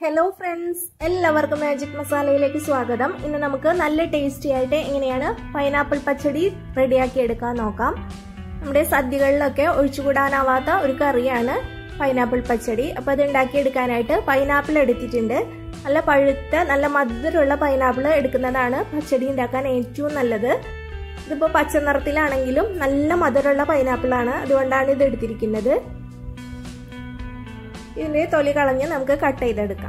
hello friends എല്ലാവർക്കും മാജിക് മസാലയിലേക്ക് സ്വാഗതം ഇന്ന് നമുക്ക് നല്ല ടേസ്റ്റി ആയിട്ട് എങ്ങനെയാണ് പൈനാപ്പിൾ പച്ചടി റെഡിയാക്കി എടുക്കാൻ നോക്കാം നമ്മുടെ സദ്യകളിലൊക്കെ ഒഴിച്ചുകൂടാനാവാത്ത ഒരു കറിയാണ് പൈനാപ്പിൾ പച്ചടി അപ്പോൾ അത് ഉണ്ടാക്കിയെടുക്കാനായിട്ട് പൈനാപ്പിൾ എടുത്തിട്ടുണ്ട് നല്ല പഴുത്ത നല്ല മധുരമുള്ള പൈനാപ്പിൾ എടുക്കുന്നതാണ് പച്ചടി ഉണ്ടാക്കാൻ ഏറ്റവും നല്ലത് ഇതിപ്പോൾ പച്ച നിറത്തിലാണെങ്കിലും നല്ല മധുരമുള്ള പൈനാപ്പിളാണ് അതുകൊണ്ടാണ് ഇത് എടുത്തിരിക്കുന്നത് ഇതിന്റെ തൊലി കളഞ്ഞ് നമുക്ക് കട്ട് ചെയ്തെടുക്കാം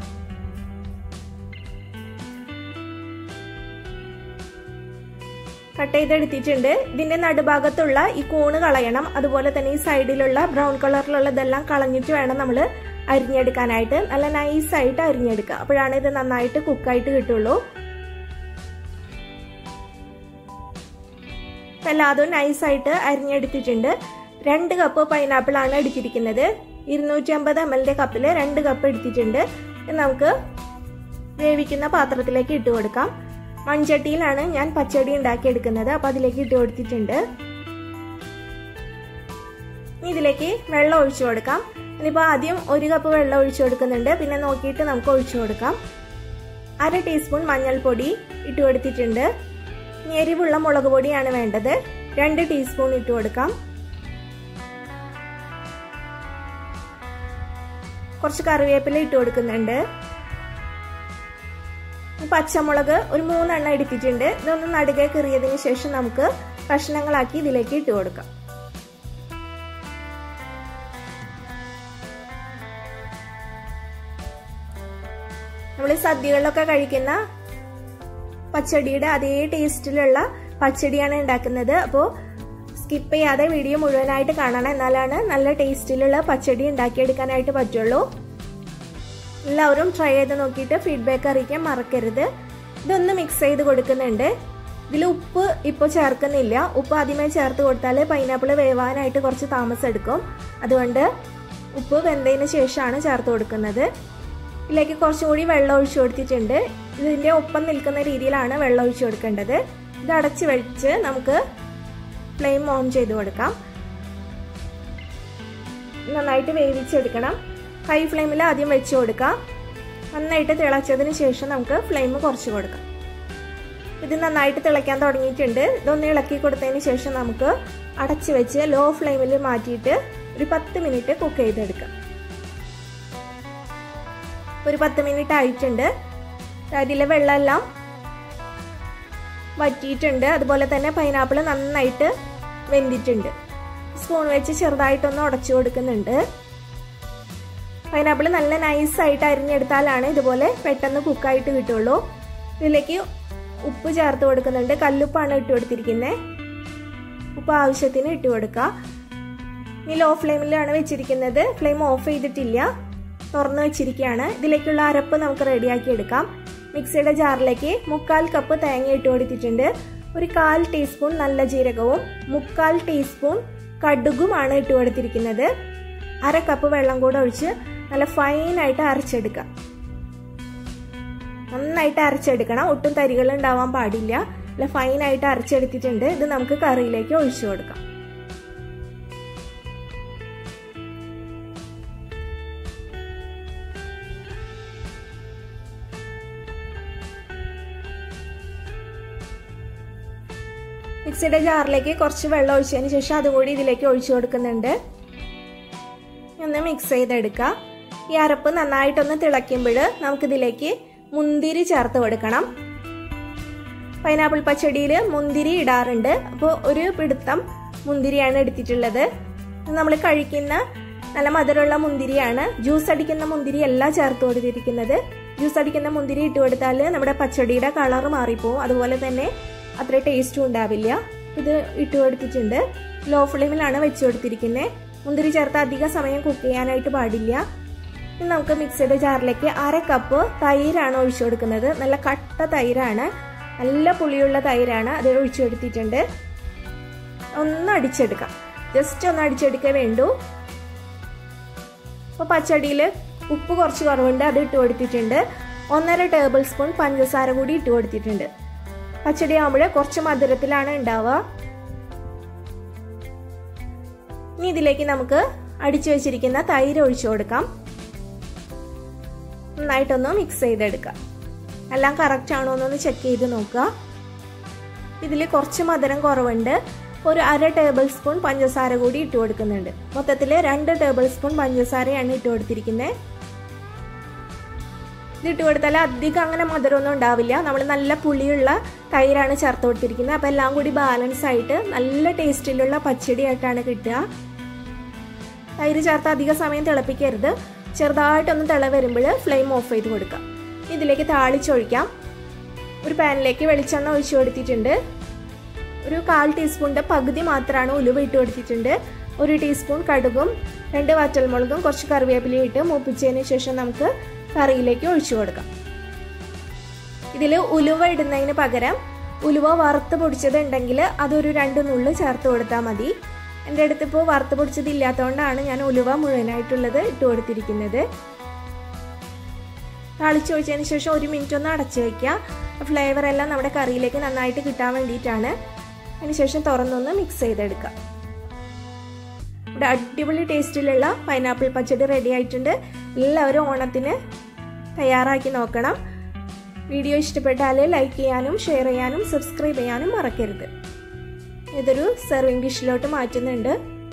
കട്ട് ചെയ്തെടുത്തിട്ടുണ്ട് ഇതിന്റെ നടുഭാഗത്തുള്ള ഈ കൂണ് കളയണം അതുപോലെ തന്നെ ഈ സൈഡിലുള്ള ബ്രൗൺ കളറിലുള്ള ഇതെല്ലാം കളഞ്ഞിട്ട് വേണം നമ്മൾ അരിഞ്ഞെടുക്കാനായിട്ട് നല്ല നൈസായിട്ട് അരിഞ്ഞെടുക്കുക അപ്പോഴാണ് ഇത് നന്നായിട്ട് കുക്കായിട്ട് കിട്ടുള്ളൂ എല്ലാതും നൈസായിട്ട് അരിഞ്ഞെടുത്തിട്ടുണ്ട് രണ്ട് കപ്പ് പൈനാപ്പിൾ ആണ് എടുത്തിരിക്കുന്നത് ഇരുന്നൂറ്റി അമ്പത് എം എല്ലിന്റെ കപ്പിൽ രണ്ട് കപ്പ് എടുത്തിട്ടുണ്ട് നമുക്ക് വേവിക്കുന്ന പാത്രത്തിലേക്ക് ഇട്ട് കൊടുക്കാം മൺചട്ടിയിലാണ് ഞാൻ പച്ചടി ഉണ്ടാക്കി എടുക്കുന്നത് അപ്പൊ അതിലേക്ക് ഇട്ട് കൊടുത്തിട്ടുണ്ട് ഇതിലേക്ക് വെള്ളം ഒഴിച്ചു കൊടുക്കാം ഇനിയിപ്പോൾ ആദ്യം ഒരു കപ്പ് വെള്ളം ഒഴിച്ചു കൊടുക്കുന്നുണ്ട് പിന്നെ നോക്കിയിട്ട് നമുക്ക് ഒഴിച്ചു കൊടുക്കാം അര ടീസ്പൂൺ മഞ്ഞൾപ്പൊടി ഇട്ട് കൊടുത്തിട്ടുണ്ട് എരിവുള്ള മുളക് പൊടിയാണ് വേണ്ടത് രണ്ട് ടീസ്പൂൺ ഇട്ട് കൊടുക്കാം കുറച്ച് കറിവേപ്പില ഇട്ട് കൊടുക്കുന്നുണ്ട് പച്ചമുളക് ഒരു മൂന്നെണ്ണം എടുത്തിട്ടുണ്ട് ഇതൊന്ന് നടുകെ കീറിയതിന് ശേഷം നമുക്ക് കഷ്ണങ്ങളാക്കി ഇതിലേക്ക് ഇട്ട് കൊടുക്കാം നമ്മൾ സദ്യകളിലൊക്കെ കഴിക്കുന്ന പച്ചടിയുടെ അതേ ടേസ്റ്റിലുള്ള പച്ചടിയാണ് ഉണ്ടാക്കുന്നത് അപ്പോൾ സ്കിപ്പ് ചെയ്യാതെ വീഡിയോ മുഴുവനായിട്ട് കാണണം എന്നാലാണ് നല്ല ടേസ്റ്റിലുള്ള പച്ചടി ഉണ്ടാക്കിയെടുക്കാനായിട്ട് പറ്റുള്ളൂ എല്ലാവരും ട്രൈ ചെയ്ത് നോക്കിയിട്ട് ഫീഡ്ബാക്ക് അറിയിക്കാൻ മറക്കരുത് ഇതൊന്ന് മിക്സ് ചെയ്ത് കൊടുക്കുന്നുണ്ട് ഇതിൽ ഉപ്പ് ഇപ്പോൾ ചേർക്കുന്നില്ല ഉപ്പ് ആദ്യമേ ചേർത്ത് കൊടുത്താൽ പൈനാപ്പിൾ വേവാനായിട്ട് കുറച്ച് താമസം എടുക്കും അതുകൊണ്ട് ഉപ്പ് വെന്തതിന് ശേഷമാണ് ചേർത്ത് കൊടുക്കുന്നത് ഇതിലേക്ക് കുറച്ചും കൂടി വെള്ളം ഒഴിച്ചു കൊടുത്തിട്ടുണ്ട് ഇതിൻ്റെ ഒപ്പം നിൽക്കുന്ന രീതിയിലാണ് വെള്ളം ഒഴിച്ചു കൊടുക്കേണ്ടത് ഇത് അടച്ച് വെച്ച് നമുക്ക് ഫ്ലെയിം ഓൺ ചെയ്ത് കൊടുക്കാം നന്നായിട്ട് വേവിച്ചെടുക്കണം ഹൈ ഫ്ലെയിമിൽ ആദ്യം വെച്ച് കൊടുക്കാം നന്നായിട്ട് തിളച്ചതിന് ശേഷം നമുക്ക് ഫ്ലെയിം കുറച്ച് കൊടുക്കാം ഇത് നന്നായിട്ട് തിളയ്ക്കാൻ തുടങ്ങിയിട്ടുണ്ട് ഇതൊന്ന് ഇളക്കി കൊടുത്തതിന് ശേഷം നമുക്ക് അടച്ച് വെച്ച് ലോ ഫ്ലെയിമിൽ മാറ്റിയിട്ട് ഒരു പത്ത് മിനിറ്റ് കുക്ക് ചെയ്തെടുക്കാം ഒരു പത്ത് മിനിറ്റ് ആയിട്ടുണ്ട് അതിലെ വെള്ളമെല്ലാം വറ്റിയിട്ടുണ്ട് അതുപോലെ തന്നെ പൈനാപ്പിൾ നന്നായിട്ട് വെന്തിട്ടുണ്ട് സ്പൂൺ വെച്ച് ചെറുതായിട്ടൊന്ന് ഉടച്ചു കൊടുക്കുന്നുണ്ട് പൈനാപ്പിൾ നല്ല നൈസായിട്ട് അരിഞ്ഞെടുത്താലാണ് ഇതുപോലെ പെട്ടെന്ന് കുക്കായിട്ട് കിട്ടുള്ളൂ ഇതിലേക്ക് ഉപ്പ് ചേർത്ത് കൊടുക്കുന്നുണ്ട് കല്ലുപ്പാണ് ഇട്ട് കൊടുത്തിരിക്കുന്നത് ഉപ്പ് ആവശ്യത്തിന് ഇട്ട് കൊടുക്കുക ഇനി ലോ ഫ്ലെയിമിലാണ് വെച്ചിരിക്കുന്നത് ഫ്ലെയിം ഓഫ് ചെയ്തിട്ടില്ല തുറന്നു വെച്ചിരിക്കുകയാണ് ഇതിലേക്കുള്ള അരപ്പ് നമുക്ക് റെഡിയാക്കി എടുക്കാം മിക്സിയുടെ ജാറിലേക്ക് മുക്കാൽ കപ്പ് തേങ്ങ ഇട്ട് കൊടുത്തിട്ടുണ്ട് ഒരു കാൽ ടീസ്പൂൺ നല്ല ജീരകവും മുക്കാൽ ടീസ്പൂൺ കടുകുമാണ് ഇട്ട് കൊടുത്തിരിക്കുന്നത് അര കപ്പ് വെള്ളം കൂടെ ഒഴിച്ച് നല്ല ഫൈനായിട്ട് അരച്ചെടുക്കാം നന്നായിട്ട് അരച്ചെടുക്കണം ഒട്ടും തരികൾ ഉണ്ടാവാൻ പാടില്ല നല്ല ഫൈനായിട്ട് അരച്ചെടുത്തിട്ടുണ്ട് ഇത് നമുക്ക് കറിയിലേക്ക് ഒഴിച്ചു കൊടുക്കാം മിക്സിയുടെ ജാറിലേക്ക് കുറച്ച് വെള്ളം ഒഴിച്ചതിന് ശേഷം അതും കൂടി ഇതിലേക്ക് ഒഴിച്ചു കൊടുക്കുന്നുണ്ട് ഒന്ന് മിക്സ് ചെയ്തെടുക്കുക ഈ അരപ്പ് നന്നായിട്ടൊന്ന് തിളയ്ക്കുമ്പോൾ നമുക്കിതിലേക്ക് മുന്തിരി ചേർത്ത് കൊടുക്കണം പൈനാപ്പിൾ പച്ചടിയിൽ മുന്തിരി ഇടാറുണ്ട് അപ്പോൾ ഒരു പിടുത്തം മുന്തിരിയാണ് എടുത്തിട്ടുള്ളത് നമ്മൾ കഴിക്കുന്ന നല്ല മധുരമുള്ള മുന്തിരിയാണ് ജ്യൂസ് അടിക്കുന്ന മുന്തിരി അല്ല ചേർത്ത് കൊടുത്തിരിക്കുന്നത് ജ്യൂസ് അടിക്കുന്ന മുന്തിരി ഇട്ട് കൊടുത്താൽ നമ്മുടെ പച്ചടിയുടെ കളർ മാറിപ്പോവും അതുപോലെ തന്നെ അത്ര ടേസ്റ്റും ഉണ്ടാവില്ല ഇത് ഇട്ട് കൊടുത്തിട്ടുണ്ട് ലോ ഫ്ലെയിമിലാണ് വെച്ച് കൊടുത്തിരിക്കുന്നത് മുന്തിരി ചേർത്ത് അധിക സമയം കുക്ക് ചെയ്യാനായിട്ട് പാടില്ല ഇനി നമുക്ക് മിക്സിയുടെ ജാറിലേക്ക് അര കപ്പ് തൈരാണ് ഒഴിച്ചു കൊടുക്കുന്നത് നല്ല കട്ട തൈരാണ് നല്ല പുളിയുള്ള തൈരാണ് അത് ഒഴിച്ചു കൊടുത്തിട്ടുണ്ട് ഒന്ന് അടിച്ചെടുക്കാം ജസ്റ്റ് ഒന്ന് അടിച്ചെടുക്കേ വേണ്ടൂ അപ്പോൾ പച്ചടിയിൽ ഉപ്പ് കുറച്ച് കുറവുണ്ട് അത് ഇട്ട് കൊടുത്തിട്ടുണ്ട് ഒന്നര ടേബിൾ സ്പൂൺ പഞ്ചസാര കൂടി ഇട്ട് കൊടുത്തിട്ടുണ്ട് പച്ചടി ആകുമ്പോൾ കുറച്ച് മധുരത്തിലാണ് ഉണ്ടാവുക ഇനി ഇതിലേക്ക് നമുക്ക് അടിച്ചു വെച്ചിരിക്കുന്ന തൈര് ഒഴിച്ചു കൊടുക്കാം നന്നായിട്ടൊന്ന് മിക്സ് ചെയ്തെടുക്കാം എല്ലാം കറക്റ്റ് ആണോ എന്നൊന്ന് ചെക്ക് ചെയ്ത് നോക്കുക ഇതിൽ കുറച്ച് മധുരം കുറവുണ്ട് ഒരു അര ടേബിൾ സ്പൂൺ പഞ്ചസാര കൂടി ഇട്ട് കൊടുക്കുന്നുണ്ട് മൊത്തത്തിൽ രണ്ട് ടേബിൾ സ്പൂൺ പഞ്ചസാരയാണ് ഇട്ട് കൊടുത്തിരിക്കുന്നത് ഇതിട്ട് കൊടുത്താൽ അധികം അങ്ങനെ മധുരമൊന്നും ഉണ്ടാവില്ല നമ്മൾ നല്ല പുളിയുള്ള തൈരാണ് ചേർത്ത് കൊടുത്തിരിക്കുന്നത് അപ്പോൾ എല്ലാം കൂടി ബാലൻസ് ആയിട്ട് നല്ല ടേസ്റ്റിലുള്ള പച്ചടി ആയിട്ടാണ് കിട്ടുക തൈര് ചേർത്ത് അധിക സമയം തിളപ്പിക്കരുത് ചെറുതായിട്ടൊന്ന് തിള വരുമ്പോൾ ഫ്ലെയിം ഓഫ് ചെയ്ത് കൊടുക്കാം ഇതിലേക്ക് താളിച്ചൊഴിക്കാം ഒരു പാനിലേക്ക് വെളിച്ചെണ്ണ ഒഴിച്ചു കൊടുത്തിട്ടുണ്ട് ഒരു കാൽ ടീസ്പൂണിൻ്റെ പകുതി മാത്രമാണ് ഉലുവ ഇട്ട് കൊടുത്തിട്ടുണ്ട് ഒരു ടീസ്പൂൺ കടുകും രണ്ട് വറ്റൽമുളകും കുറച്ച് കറിവേപ്പിലയും ഇട്ട് മൂപ്പിച്ചതിന് ശേഷം നമുക്ക് കറിയിലേക്ക് ഒഴിച്ചു കൊടുക്കാം ഇതിൽ ഉലുവ ഇടുന്നതിന് പകരം ഉലുവ വറുത്ത് പൊടിച്ചത് ഉണ്ടെങ്കിൽ അതൊരു രണ്ട് നുള്ളു ചേർത്ത് കൊടുത്താൽ മതി എൻ്റെ അടുത്ത് ഇപ്പോൾ വറുത്ത് പൊടിച്ചത് ഇല്ലാത്തതുകൊണ്ടാണ് ഞാൻ ഉലുവ മുഴുവനായിട്ടുള്ളത് ഇട്ട് കൊടുത്തിരിക്കുന്നത് താളിച്ചൊഴിച്ചതിന് ശേഷം ഒരു മിനിറ്റ് ഒന്ന് അടച്ചു വയ്ക്കുക ഫ്ലേവർ എല്ലാം നമ്മുടെ കറിയിലേക്ക് നന്നായിട്ട് കിട്ടാൻ വേണ്ടിയിട്ടാണ് അതിനുശേഷം തുറന്നൊന്ന് മിക്സ് ചെയ്തെടുക്കാം ഇവിടെ അടിപൊളി ടേസ്റ്റിലുള്ള പൈനാപ്പിൾ പച്ചടി റെഡി ആയിട്ടുണ്ട് എല്ലാവരും ഓണത്തിന് തയ്യാറാക്കി നോക്കണം വീഡിയോ ഇഷ്ടപ്പെട്ടാൽ ലൈക്ക് ചെയ്യാനും ഷെയർ ചെയ്യാനും സബ്സ്ക്രൈബ് ചെയ്യാനും മറക്കരുത് ഇതൊരു സെർവിങ് ഡിഷിലോട്ട് മാറ്റുന്നുണ്ട്